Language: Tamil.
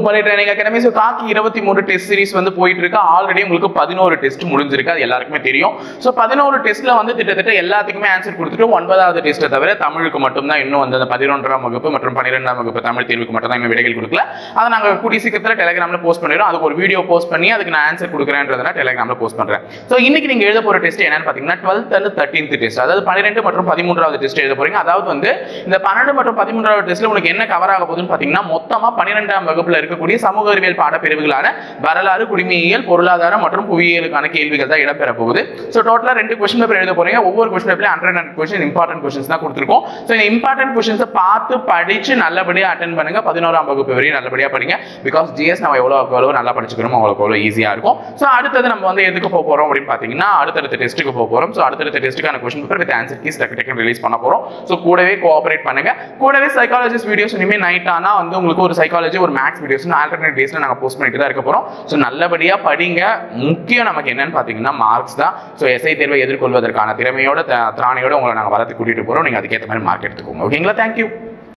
பழைய ட்ரைனிங் அகாடமி ஸோ காக்கி இருபத்தி மூணு டெஸ்ட் சீரிஸ் வந்து போயிட்டு இருக்கு ஆல்ரெடி உங்களுக்கு பதினோரு டெஸ்ட் முடிஞ்சிருக்கு அது எல்லாருக்குமே தெரியும் ஸோ பதினோரு டெஸ்ட்ல வந்து கிட்டத்தட்ட எல்லாத்துக்குமே ஆன்சர் கொடுத்துட்டு ஒன்பதாவது டெஸ்ட்டை தவிர தமிழுக்கு மட்டும்தான் இன்னும் வந்து அந்த பதினொன்றாம் வகுப்பு மற்றும் பன்னிரெண்டாம் வகுப்பு தமிழ் தேர்வுக்கு மட்டும் தான் இன்னும் விடைகள் கொடுக்கல அதை நாங்கள் கூடிய சீக்கிரத்தில் டெலிகிராமில் போஸ்ட் பண்ணிடுறோம் அதுக்கு ஒரு வீடியோ போஸ்ட் பண்ணி அதுக்கு நான் ஆன்சர் கொடுக்குறேன்றதுனா டெலிகிராமில் போஸ்ட் பண்ணுறேன் ஸோ இன்னைக்கு நீங்கள் எழுத போகிற டெஸ்ட் என்னன்னு பார்த்தீங்கன்னா டுவெல்த் அண்ட் தேர்ட்டீன்த் டெஸ்ட் அதாவது பன்னிரெண்டு மற்றும் பதிமூன்றாவது டெஸ்ட் எழுத போறீங்க அதாவது வந்து இந்த பன்னெண்டு மற்றும் பதிமூன்றாவது டெஸ்ட்ல உங்களுக்கு என்ன கவர் ஆக போகுதுன்னு பார்த்தீங்கன்னா மொத்தமாக பன்னிரெண்டாம் வகுப்புல இருக்கக்கூடிய சமூக அறிவியல் பாடப்பிரிவுகளான வரலாறு குடிமையியல் பொருளாதாரம் மற்றும் புவியியலுக்கான கேள்விகள் தான் இடம்பெற போகுது ஸோ டோட்டலாக ரெண்டு கொஸ்டின் பேப்பர் எழுத போறீங்க ஒவ்வொரு கொஸ்டின் பேப்பர்லையும் hundred hundred question important questions தான் கொடுத்துருக்கோம் ஸோ இந்த இம்பார்ட்டன்ட் கொஸ்டின்ஸை பார்த்து படிச்சு நல்லபடியாக அட்டன் பண்ணுங்க பதினோராம் வகுப்பு வரையும் நல்லபடியாக படிங்க பிகாஸ் ஜிஎஸ் நம்ம எவ்வளோ எவ்வளோ நல்லா படிச்சுக்கிறோமோ அவ்வளோ எவ்வளோ ஈஸியாக இருக்கும் ஸோ அடுத்தது நம்ம வந்து எதுக்கு போக போகிறோம் அப்படின்னு பார்த்தீங்கன்னா அடுத்தடுத்த டெஸ்ட்டுக்கு போக போகிறோம் ஸோ அடுத்தடுத்த டெஸ்ட்டுக்கான question paper with answer keys டக்கு டக்கு ரிலீஸ் பண்ண போகிறோம் ஸோ கூடவே கோஆபரேட் பண்ணுங்க கூடவே சைக்காலஜிஸ்ட் வீடியோஸ் இனிமேல் நைட் ஆனால் வந்து உங்களுக்கு ஒரு சைக்காலஜி ஒரு மேக்ஸ் வீடியோஸ் ஆல்டர்னேட் டேஸில் நாங்கள் போஸ்ட் பண்ணிட்டு தான் இருக்க போகிறோம் ஸோ நல்லபடியாக படிங்க முக்கியம் நமக்கு என்னன்னு பார்த்தீங்கன்னா மார்க்ஸ் தான் ஸோ எஸ்ஐ தேர்வை எதிர்கொள்வதற்கான திறமையோட த- திராணியோட உங்களை நாங்கள் வளர்த்து கூட்டிட்டு போகிறோம் நீங்கள் அதுக்கேற்ற மாதிரி மார்க் எடுத்துக்கோங்க ஓகேங்களா தேங்க்யூ